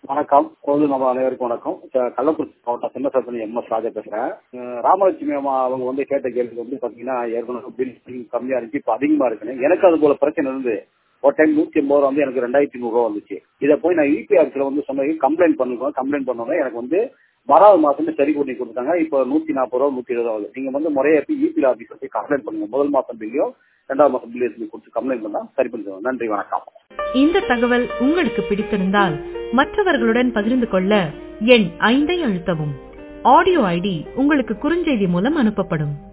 வணக்கம் கோவில் நம்ம அனைவருக்கும் வணக்கம் க- கள்ளக்குறிச்சி மாவட்டம் சின்னசத்தனி எம் எஸ் ராஜா பேசுறேன் அஹ் ராமலட்சுமி அம்மா அவங்க வந்து கேட்ட கேள்வி வந்து பாத்தீங்கன்னா ஏற்கனவே பில் கம்மியா இருந்துச்சு இப்ப அதிகமா இருக்குன்னு எனக்கு அது போல பிரச்சனை இருந்து ஒரு டைம் நூத்தி ஐம்பது ரூபா வந்து எனக்கு ரெண்டாயிரத்தி நூறு ரூபா வந்துச்சு இதை போய் நான் யூபி ஆஃபீஸ்ல வந்து சொன்ன கம்ப்ளைண்ட் பண்ணுவோம் கம்ப்ளைண்ட் பண்ணோன்னே எனக்கு வந்து வராத மாசம் சரி பண்ணி கொடுத்தாங்க இப்போ நூத்தி நாற்பது ரூபா நூத்தி இருபது ரூபா வருது நீங்க வந்து முறையா போய் யூபி ஆஃபீஸ் போய் கம்ப்ளைண்ட் பண்ணுங்க முதல் மாசம் பில்லையும் ரெண்டாவது மாசம் பில்லையும் சொல்லி கொடுத்து கம்ப்ளைண்ட் பண்ணா சரி பண்ணிடுவோம் நன்றி வணக்கம் இந்த தகவல் உங்களுக்கு பிடித்திருந்தால் மற்றவர்களுடன் பகிர்ந்து கொள்ள எண் ஐந்தை அழுத்தவும் ஆடியோ ஐடி உங்களுக்கு குறுஞ்செய்தி மூலம் அனுப்பப்படும்